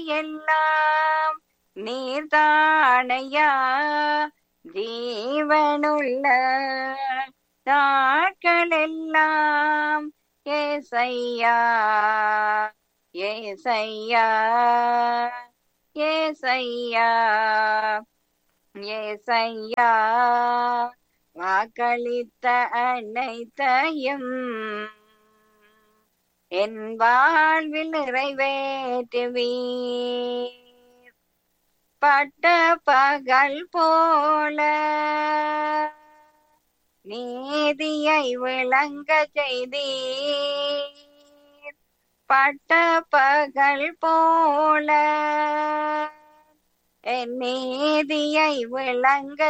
எல்லாம் நீர்தானையா ஜீவனுள்ள நாட்களெல்லாம் ஏசையா ஏசையா ஏசையா ஏசையா வாக்களித்த அனைத்தையும் என் வாழ்வில் நிறைவேற்றுவீர் பட்ட பகல் போல நீதியை விளங்க செய்தீர் பட்ட பகல் போல என் நீதியை விளங்க